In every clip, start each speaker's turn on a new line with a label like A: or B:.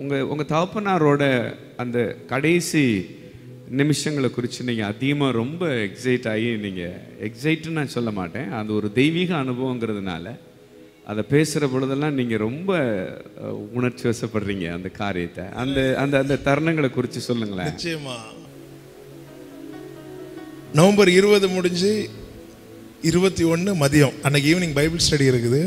A: உங்கள் உங்கள் தகப்பனாரோட அந்த கடைசி நிமிஷங்களை குறித்து நீங்கள் அதிகமாக ரொம்ப எக்ஸைட் ஆகி நீங்கள் எக்ஸைட்டுன்னு நான் சொல்ல மாட்டேன் அது ஒரு தெய்வீக அனுபவங்கிறதுனால அதை பேசுகிற பொழுதெல்லாம் நீங்கள் ரொம்ப அஹ், உணர்ச்சி வசப்படுறீங்க அந்த காரியத்தை அந்த அந்த அந்த தருணங்களை குறித்து சொல்லுங்களேன்
B: நிச்சயமா நவம்பர் இருபது முடிஞ்சு இருபத்தி ஒன்று மதியம் அன்னைக்கு ஈவினிங் பைபிள் ஸ்டடி இருக்குது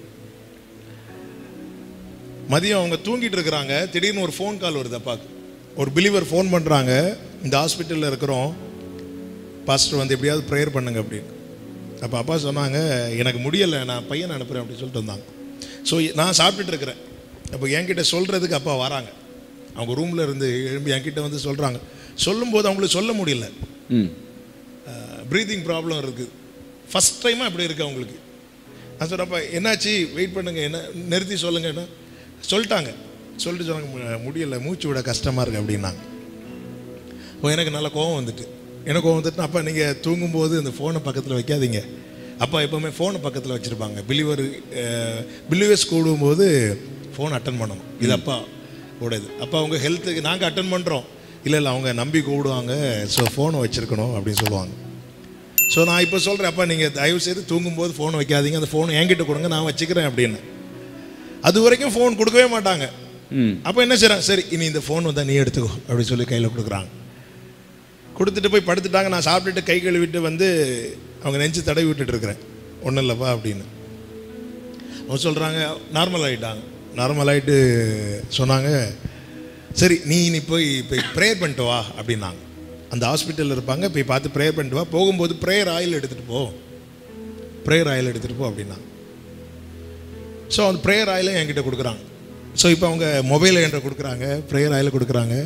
B: மதியம் அவங்க தூங்கிட்டு இருக்கிறாங்க திடீர்னு ஒரு ஃபோன் கால் வருது அப்பாவுக்கு ஒரு பிலீவர் ஃபோன் பண்ணுறாங்க இந்த ஹாஸ்பிட்டலில் இருக்கிறோம் பாஸ்டர் வந்து எப்படியாவது ப்ரேயர் பண்ணுங்க அப்படின்னு அப்போ அப்பா சொன்னாங்க எனக்கு முடியலை நான் பையனை அனுப்புகிறேன் அப்படின்னு சொல்லிட்டு வந்தாங்க ஸோ நான் சாப்பிட்டுட்டு இருக்கிறேன் அப்போ என்கிட்ட சொல்கிறதுக்கு அப்பா வராங்க அவங்க ரூமில் இருந்து எழும்பி என்கிட்ட வந்து சொல்கிறாங்க சொல்லும்போது அவங்களுக்கு சொல்ல முடியல
A: ம்
B: ப்ரீதிங் ப்ராப்ளம் இருக்குது ஃபஸ்ட் டைமாக இப்படி இருக்கு அவங்களுக்கு நான் சொல்கிறப்ப என்னாச்சு வெயிட் பண்ணுங்க என்ன நிறுத்தி சொல்லுங்கன்னா சொல்லிட்டாங்க சொல்லிட்டு சொன்னாங்க "மு- முடியல மூச்சு விட கஷ்டமாக இருக்கு அப்படின்னாங்க இப்போ எனக்கு நல்ல கோவம் வந்துட்டு எனக்கு கோவம் வந்துட்டு அப்பா நீங்கள் தூங்கும்போது அந்த ஃபோனை பக்கத்தில் வைக்காதீங்க அப்பா எப்போவுமே ஃபோனை பக்கத்தில் வச்சுருப்பாங்க பிலிவர் பிலிவர்ஸ் கூடும்போது ஃபோன் அட்டன் பண்ணணும் இது அப்பா கூடாது அப்பா அவங்க ஹெல்த்துக்கு நாங்கள் அட்டன் பண்ணுறோம் இல்லை இல்லை அவங்க நம்பி கூடுவாங்க ஸோ ஃபோனை வச்சுருக்கணும் அப்படின்னு சொல்லுவாங்க ஸோ நான் இப்போ சொல்கிறேன் அப்பா நீங்கள் தயவு செய்து தூங்கும்போது ஃபோன் வைக்காதீங்க அந்த ஃபோனை என்கிட்ட கொடுங்க நான் வச்சுக்கிறேன் அப்படின்னு அது வரைக்கும் ஃபோன் கொடுக்கவே மாட்டாங்க
A: ம்
B: அப்போ என்ன செய்றாங்க சரி இனி இந்த ஃபோன் வந்தால் நீ எடுத்துக்கோ அப்படின்னு சொல்லி கையில் கொடுக்குறாங்க கொடுத்துட்டு போய் படுத்துட்டாங்க நான் சாப்பிட்டுட்டு கை கழுவிட்டு வந்து அவங்க நெஞ்சு தடவி விட்டுட்டு இருக்கிறேன் ஒன்றும் இல்லைப்பா அப்படின்னு அவங்க சொல்கிறாங்க நார்மல் ஆகிட்டாங்க நார்மல் ஆகிட்டு சொன்னாங்க சரி நீ இனி போய் போய் ப்ரேயர் பண்ணிட்டு வா அப்படின்னாங்க அந்த ஹாஸ்பிட்டலில் இருப்பாங்க போய் பார்த்து ப்ரேயர் பண்ணிட்டு வா போகும்போது ப்ரேயர் ஆயில் எடுத்துகிட்டு போ ப்ரேயர் ஆயில் எடுத்துகிட்டு போ அப்படின்னாங்க ஸோ அந்த ப்ரேயர் ஆயிலை என்கிட்ட கொடுக்குறாங்க ஸோ இப்போ அவங்க மொபைல் என்கிட்ட கொடுக்குறாங்க ப்ரேயர் ஆயில கொடுக்குறாங்க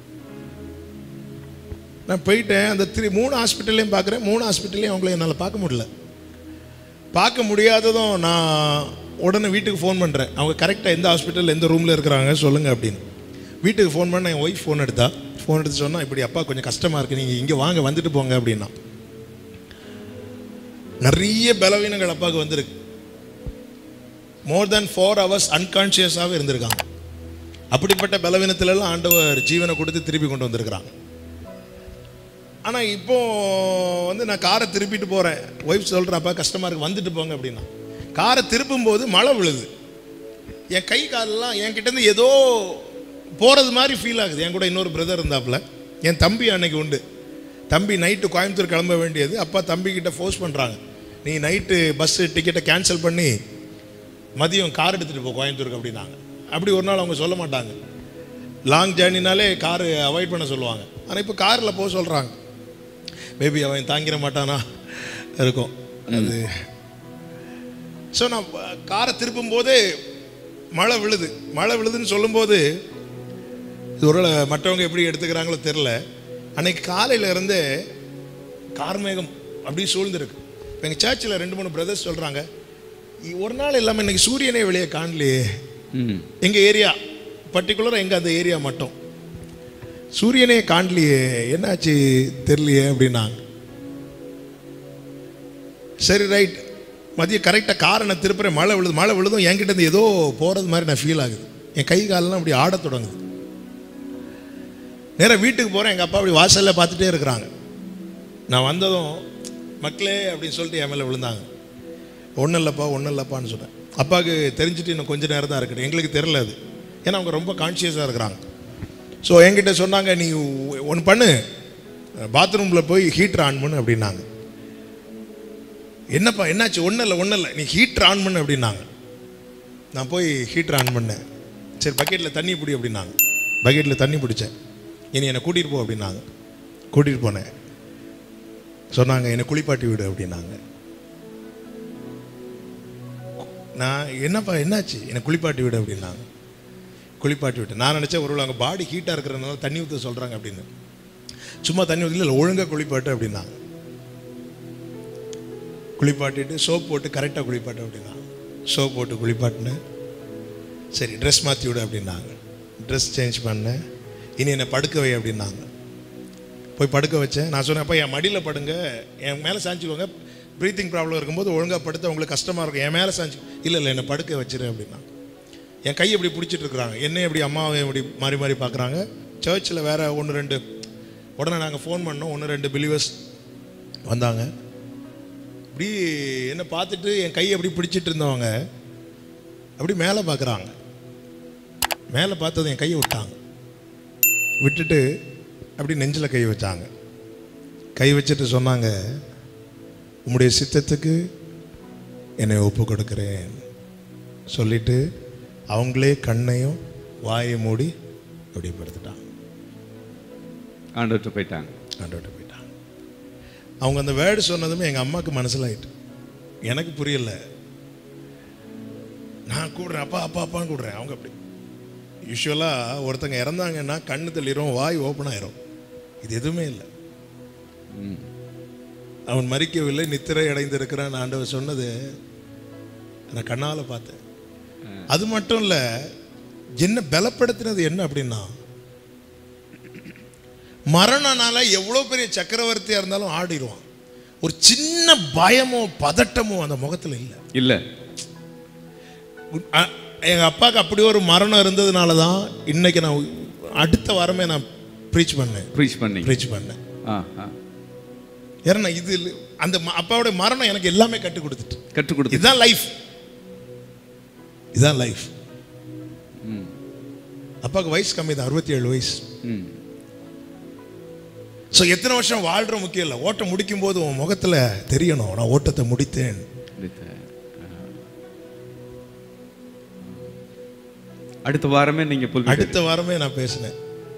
B: நான் போயிட்டேன் அந்த த்ரீ மூணு ஹாஸ்பிட்டல்லையும் பார்க்குறேன் மூணு ஹாஸ்பிட்டல்லையும் அவங்கள என்னால் பார்க்க முடியல பார்க்க முடியாததும் நான் உடனே வீட்டுக்கு ஃபோன் பண்ணுறேன் அவங்க கரெக்டாக எந்த ஹாஸ்பிட்டல் எந்த ரூமில் இருக்கிறாங்க சொல்லுங்கள் அப்படின்னு வீட்டுக்கு ஃபோன் பண்ண என் ஒய்ஃப் ஃபோன் எடுத்தா ஃபோன் எடுத்து சொன்னால் இப்படி அப்பா கொஞ்சம் கஷ்டமாக இருக்குது நீங்கள் இங்கே வாங்க வந்துட்டு போங்க அப்படின்னா நிறைய பலவீனங்கள் அப்பாவுக்கு வந்திருக்கு மோர் தென் ஃபோர் ஹவர்ஸ் அன்கான்ஷியஸாகவே இருந்திருக்காங்க அப்படிப்பட்ட பலவீனத்திலெல்லாம் ஆண்டவர் ஜீவனை கொடுத்து திருப்பி கொண்டு வந்திருக்கிறாங்க ஆனால் இப்போ வந்து நான் காரை திருப்பிட்டு போகிறேன் ஒய்ஃப் சொல்கிறப்பா கஷ்டமாக இருக்கு வந்துட்டு போங்க அப்படின்னா காரை திருப்பும்போது மழை விழுது என் கை காலெல்லாம் என்கிட்டேருந்து ஏதோ போகிறது மாதிரி ஃபீல் ஆகுது என் கூட இன்னொரு பிரதர் இருந்தாப்புல என் தம்பி அன்னைக்கு உண்டு தம்பி நைட்டு கோயம்புத்தூர் கிளம்ப வேண்டியது அப்பா தம்பிக்கிட்ட ஃபோர்ஸ் பண்ணுறாங்க நீ நைட்டு பஸ்ஸு டிக்கெட்டை கேன்சல் பண்ணி மதியம் கார் எடுத்துகிட்டு போ கோயம்புத்தூருக்கு அப்படின்னாங்க அப்படி ஒரு நாள் அவங்க சொல்ல மாட்டாங்க லாங் ஜேர்னினாலே காரு அவாய்ட் பண்ண சொல்லுவாங்க ஆனால் இப்போ காரில் போக சொல்கிறாங்க மேபி அவன் தாங்கிட மாட்டானா இருக்கும் அது ஸோ நான் காரை திருப்பும் போதே மழை விழுது மழை விழுதுன்னு சொல்லும்போது இது ஒரு மற்றவங்க எப்படி எடுத்துக்கிறாங்களோ தெரில அன்னைக்கு காலையில இருந்தே கார்மேகம் அப்படி சூழ்ந்திருக்கு இப்போ எங்கள் சர்ச்சில் ரெண்டு மூணு பிரதர்ஸ் சொல்கிறாங்க ஒரு நாள் இல்லாமல் இன்னைக்கு சூரியனே வெளியே காணலையே
A: ம்
B: எங்கள் ஏரியா பர்டிகுலராக எங்கள் அந்த ஏரியா மட்டும் சூரியனே காணலையே என்னாச்சு தெரியலையே அப்படின்னாங்க சரி ரைட் மதியம் கரெக்டாக காரை நான் திருப்புறேன் மழை விழுது மழை விழுதும் என்கிட்ட இருந்து ஏதோ போகிறது மாதிரி நான் ஃபீல் ஆகுது என் கை காலெல்லாம் அப்படி ஆடத் தொடங்குது நேராக வீட்டுக்கு போகிறேன் எங்கள் அப்பா அப்படி வாசலில் பார்த்துட்டே இருக்கிறாங்க நான் வந்ததும் மக்களே அப்படின்னு சொல்லிட்டு என் மேலே விழுந்தாங்க ஒன்றும் இல்லைப்பா ஒன்றும் இல்லைப்பான்னு சொன்னேன் அப்பாவுக்கு தெரிஞ்சுட்டு இன்னும் கொஞ்ச நேரம் தான் இருக்கட்டும் எங்களுக்கு தெரில அது ஏன்னா அவங்க ரொம்ப கான்ஷியஸாக இருக்கிறாங்க ஸோ என்கிட்ட சொன்னாங்க நீ ஒன்று பண்ணு பாத்ரூமில் போய் ஹீட்டர் ஆன் பண்ணு அப்படின்னாங்க என்னப்பா என்னாச்சு ஒன்றும் இல்லை ஒன்றும் இல்லை நீ ஹீட்டர் ஆன் பண்ணு அப்படின்னாங்க நான் போய் ஹீட்டர் ஆன் பண்ணேன் சரி பக்கெட்டில் தண்ணி பிடி அப்படின்னாங்க பக்கெட்டில் தண்ணி பிடிச்சேன் இனி என்னை கூட்டிகிட்டு போ அப்படின்னாங்க கூட்டிகிட்டு போனேன் சொன்னாங்க என்னை குளிப்பாட்டி விடு அப்படின்னாங்க நான் என்னப்பா என்னாச்சு என்னை குளிப்பாட்டி விடு அப்படின்னாங்க குளிப்பாட்டி விட்டேன் நான் நினச்சேன் ஒரு அங்கே பாடி ஹீட்டாக இருக்கிறதுனால தண்ணி ஊற்ற சொல்கிறாங்க அப்படின்னு சும்மா தண்ணி ஊற்றல இல்லை ஒழுங்காக குளிப்பாட்டு அப்படின்னாங்க குளிப்பாட்டிட்டு சோப் போட்டு கரெக்டாக குளிப்பாட்டு அப்படின்னாங்க சோப் போட்டு குளிப்பாட்டினேன் சரி ட்ரெஸ் மாற்றி விடு அப்படின்னாங்க ட்ரெஸ் சேஞ்ச் பண்ணேன் இனி என்னை படுக்க வை அப்படின்னாங்க போய் படுக்க வச்சேன் நான் சொன்னேன் அப்பா என் மடியில் படுங்க என் மேலே சாஞ்சிக்கோங்க ப்ரீத்திங் ப்ராப்ளம் இருக்கும்போது ஒழுங்காக படுத்து உங்களுக்கு கஷ்டமாக இருக்கும் என் மேலே சாஞ்சி இல்லை இல்லை என்னை படுக்க வச்சிரு அப்படின்னா என் கையை இப்படி பிடிச்சிட்டு இருக்கிறாங்க என்னை இப்படி அம்மாவை இப்படி மாறி மாறி பார்க்குறாங்க சர்ச்சில் வேற ஒன்று ரெண்டு உடனே நாங்கள் ஃபோன் பண்ணோம் ஒன்று ரெண்டு பிலீவர்ஸ் வந்தாங்க இப்படி என்னை பார்த்துட்டு என் கையை அப்படி பிடிச்சிட்டு இருந்தவங்க அப்படி மேலே பார்க்குறாங்க மேலே பார்த்தது என் கையை விட்டாங்க விட்டுட்டு அப்படி நெஞ்சில் கை வச்சாங்க கை வச்சுட்டு சொன்னாங்க உம்முடைய சித்தத்துக்கு என்னை ஒப்பு கொடுக்கிறேன் சொல்லிட்டு அவங்களே கண்ணையும் வாயை மூடி அப்படியே படுத்துட்டாங்க
A: ஆண்டவர்கிட்ட போயிட்டாங்க
B: ஆண்டவர்கிட்ட போயிட்டாங்க அவங்க அந்த வேர்டு சொன்னதுமே எங்கள் அம்மாவுக்கு மனசில் ஆயிட்டு எனக்கு புரியல நான் கூடுறேன் அப்பா அப்பா அப்பான்னு கூடுறேன் அவங்க அப்படி யூஸ்வலாக ஒருத்தங்க இறந்தாங்கன்னா கண்ணு தள்ளிரும் வாய் ஓப்பன் ஆயிரும் இது எதுவுமே இல்லை
A: ம்.
B: அவன் மறிக்கவில்லை நித்திரை அடைந்திருக்கிறான் ஆண்டவர் சொன்னது நான் கண்ணால் பார்த்தேன் அது மட்டும் இல்லை என்ன பலப்படுத்தினது என்ன அப்படின்னா மரணனால எவ்வளோ பெரிய சக்கரவர்த்தியா இருந்தாலும் ஆடிடுவான் ஒரு சின்ன பயமோ பதட்டமோ அந்த முகத்தில் இல்லை
A: இல்ல
B: அ- எங்க அப்பாவுக்கு அப்படி ஒரு மரணம் இருந்ததுனால தான் இன்னைக்கு நான் அடுத்த வாரமே நான் ப்ரீச் பண்ணேன்
A: ப்ரீச் பண்ணீங்க
B: ப்ரீச் பண்ணேன்
A: ஆ ஆ
B: ஏன்னா இது இல்ல- அந்த ம- அப்பாவுடைய மரணம் எனக்கு எல்லாமே கற்றுக் கொடுத்துட்டு
A: கற்றுக் கொடுத்து
B: இதுதான் லைஃப் இதுதான் லைஃப்
A: ம்
B: அப்பாவுக்கு வயசு கம்மி தான் அறுபத்தி ஏழு வயசு
A: ம்
B: ஸோ எத்தனை வருஷம் வாழ்ற முக்கியம் இல்லை ஓட்டம் முடிக்கும் போது உன் முகத்தில் தெரியணும் நான் ஓட்டத்தை முடித்தேன்
A: அடுத்த ஆ. அடுத்த வாரமே நீங்க புல்
B: அடுத்த வாரமே நான் பேசினேன்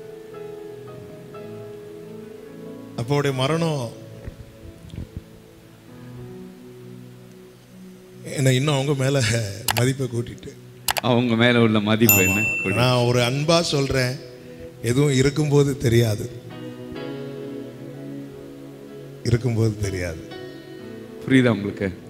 B: அப்பாவுடைய மரணம் என்னை இன்னும் அவங்க மேல மதிப்பை கூட்டிட்டு
A: அவங்க மேல உள்ள மதிப்பு என்ன கொடு.
B: நான் ஒரு அன்பா சொல்றேன் எதுவும் இருக்கும்போது தெரியாது இருக்கும்போது தெரியாது
A: புரியுதா உங்களுக்கு